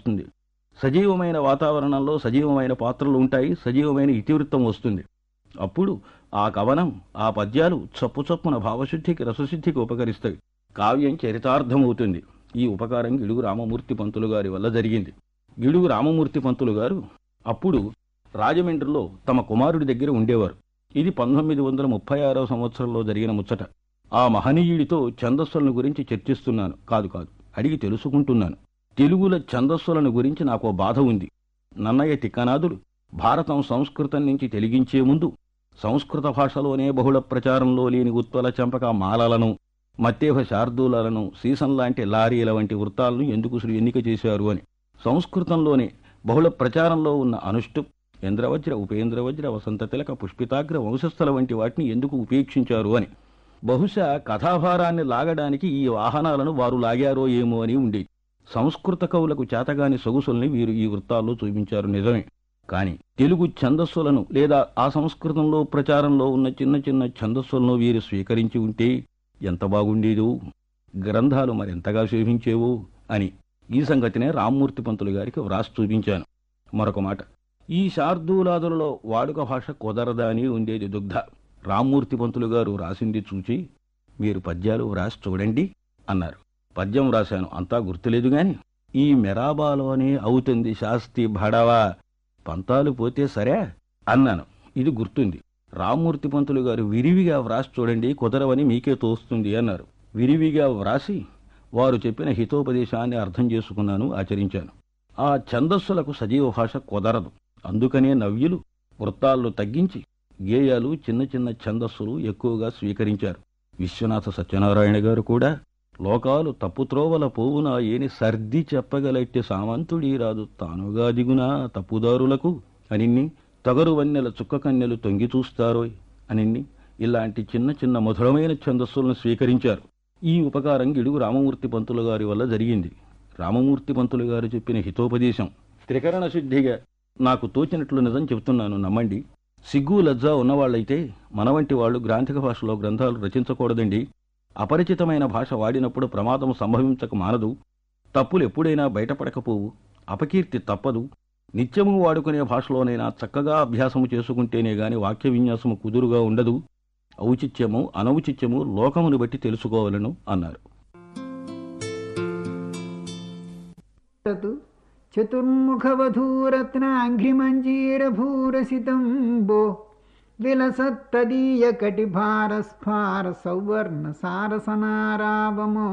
వస్తుంది సజీవమైన వాతావరణంలో సజీవమైన పాత్రలు ఉంటాయి సజీవమైన ఇతివృత్తం వస్తుంది అప్పుడు ఆ కవనం ఆ పద్యాలు చప్పు చప్పున భావశుద్ధికి రసశుద్ధికి ఉపకరిస్తాయి కావ్యం చరితార్థమవుతుంది ఈ ఉపకారం గిడుగు రామమూర్తి పంతులు గారి వల్ల జరిగింది గిడుగు రామమూర్తి పంతులు గారు అప్పుడు రాజమండ్రిలో తమ కుమారుడి దగ్గర ఉండేవారు ఇది పంతొమ్మిది వందల ముప్పై ఆరవ సంవత్సరంలో జరిగిన ముచ్చట ఆ మహనీయుడితో ఛందస్సులను గురించి చర్చిస్తున్నాను కాదు కాదు అడిగి తెలుసుకుంటున్నాను తెలుగుల ఛందస్సులను గురించి నాకు బాధ ఉంది నన్నయ్య తిక్కనాథుడు భారతం సంస్కృతం నుంచి తెలిగించే ముందు సంస్కృత భాషలోనే బహుళ ప్రచారంలో లేని ఉత్పల చంపక మాలలను మత్తేభ శార్దూలను సీసం లాంటి లారీల వంటి వృత్తాలను ఎందుకు శ్రీ ఎన్నిక చేశారు అని సంస్కృతంలోనే బహుళ ప్రచారంలో ఉన్న అనుష్టు ఇంద్రవజ్ర ఉపేంద్రవజ్ర వసంత తిలక పుష్పితాగ్ర వంశస్థల వంటి వాటిని ఎందుకు ఉపేక్షించారు అని బహుశా కథాభారాన్ని లాగడానికి ఈ వాహనాలను వారు లాగారో ఏమో అని ఉండేది సంస్కృత కవులకు చేతగాని సొగుసుల్ని వీరు ఈ వృత్తాల్లో చూపించారు నిజమే కాని తెలుగు ఛందస్సులను లేదా ఆ సంస్కృతంలో ప్రచారంలో ఉన్న చిన్న చిన్న ఛందస్సులను వీరు స్వీకరించి ఉంటే ఎంత బాగుండేదో గ్రంథాలు మరెంతగా శోభించేవో అని ఈ సంగతినే రామ్మూర్తి పంతులు గారికి వ్రాసి చూపించాను మరొక మాట ఈ శార్దూలాదులలో వాడుక భాష కుదరదా అని ఉండేది దుగ్ధ రామ్మూర్తి పంతులు గారు రాసింది చూచి మీరు పద్యాలు వ్రాసి చూడండి అన్నారు పద్యం రాశాను అంతా గుర్తులేదు గాని ఈ మెరాబాలోనే అవుతుంది శాస్తి భడవా పంతాలు పోతే సరే అన్నాను ఇది గుర్తుంది రామ్మూర్తి పంతులు గారు విరివిగా వ్రాసి చూడండి కుదరవని మీకే తోస్తుంది అన్నారు విరివిగా వ్రాసి వారు చెప్పిన హితోపదేశాన్ని అర్థం చేసుకున్నాను ఆచరించాను ఆ ఛందస్సులకు సజీవ భాష కుదరదు అందుకనే నవ్యులు వృత్తాలను తగ్గించి గేయాలు చిన్న చిన్న ఛందస్సులు ఎక్కువగా స్వీకరించారు విశ్వనాథ సత్యనారాయణ గారు కూడా లోకాలు తప్పుత్రోవల పోవున ఏని సర్ది చెప్పగలెట్టి సామంతుడీ రాదు తానుగా దిగునా తప్పుదారులకు అనిన్ని తగరు వన్నెల చుక్క కన్నెలు తొంగి చూస్తారోయ్ అనిన్ని ఇలాంటి చిన్న చిన్న మధురమైన ఛందస్సులను స్వీకరించారు ఈ ఉపకారం గిడుగు రామమూర్తి పంతులు గారి వల్ల జరిగింది రామమూర్తి పంతులు గారు చెప్పిన హితోపదేశం త్రికరణ శుద్ధిగా నాకు తోచినట్లు నిజం చెబుతున్నాను నమ్మండి సిగ్గు లజ్జ ఉన్నవాళ్లైతే మన వంటి వాళ్ళు గ్రాంథిక భాషలో గ్రంథాలు రచించకూడదండి అపరిచితమైన భాష వాడినప్పుడు ప్రమాదం సంభవించక మానదు తప్పులు ఎప్పుడైనా బయటపడకపోవు అపకీర్తి తప్పదు నిత్యము వాడుకునే భాషలోనైనా చక్కగా అభ్యాసము చేసుకుంటేనే గాని వాక్య విన్యాసము కుదురుగా ఉండదు ఔచిత్యము అనౌచిత్యము లోకమును బట్టి తెలుసుకోవాలను అన్నారు తత్ చతుర్ముఖవధూరత్నాంఘ్రిమంజీరభూరసితంబో విలసత్తదీయ కటిభారస్ఫార సౌవర్ణ సారసనారావమో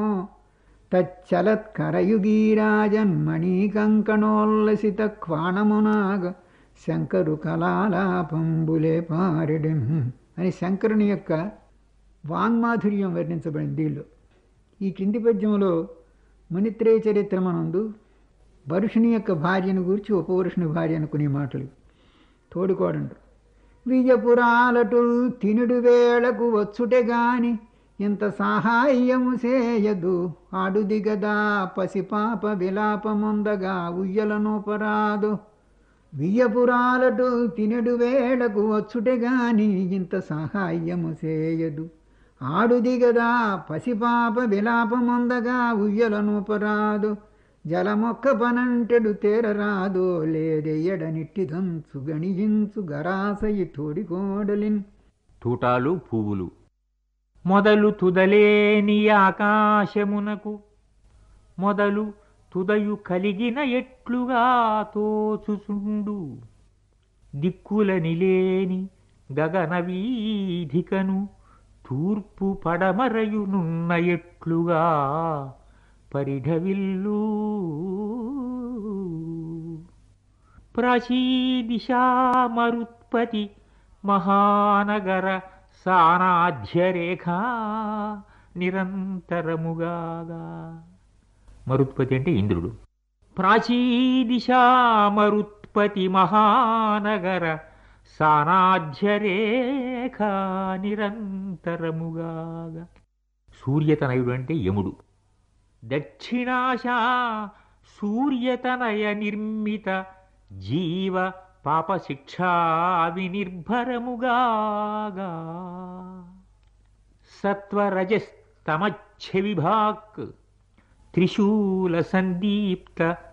తచ్చలత్కరయుగీరాజన్మణీకంకణోల్లసిత క్వాణమునాగ శంకరు కళాలాపంబులే పారిడిం అని శంకరుని యొక్క వాంగ్మాధుర్యం వర్ణించబడింది దీనిలో ఈ కింది పద్యంలో మునిత్రేయ చరిత్రమనందు వరుషుని యొక్క భార్యను గూర్చి ఉపవరుషుని భార్య అనుకునే మాటలు తోడుకోడండు విజపురాలటు తినుడు వేళకు వచ్చుటే గాని ఇంత సహాయము చేయదు ఆడుది గదా పసిపాప విలాపముందగా ఉయ్యలనూపరాదు వియ్యపురాలటు తినుడు వేళకు వచ్చుటే గాని ఇంత సహాయము చేయదు ఆడుది గదా పసిపాప విలాపముందగా ఉయ్యలనూపరాదు జలమొక్క పనంటెడు తేరరాదో లేదెయ్యడనిట్టిదంచు గణించు గరాసయి తోడికోడలిన్ తూటాలు పువ్వులు మొదలు తుదలేని ఆకాశమునకు మొదలు తుదయు కలిగిన ఎట్లుగా తోచుచుండు దిక్కుల నిలేని గగన వీధికను తూర్పు పడమరయునున్న ఎట్లుగా పరిఢవిల్లు ప్రాచీదిశా మరుత్పతి మహానగర సానాధ్యరేఖ నిరంతరముగాగా మరుత్పతి అంటే ఇంద్రుడు ప్రాచీదిశా మరుత్పతి మహానగర సానాధ్యరేఖ నిరంతరముగాగా సూర్యతనయుడు అంటే యముడు దక్షిణాశా సూర్యతనయ నిర్మిత జీవ పాపశిక్షా వినిర్భరముగాగా సత్వరజస్తమచ్ఛ విభాక్ త్రిశూల సందీప్త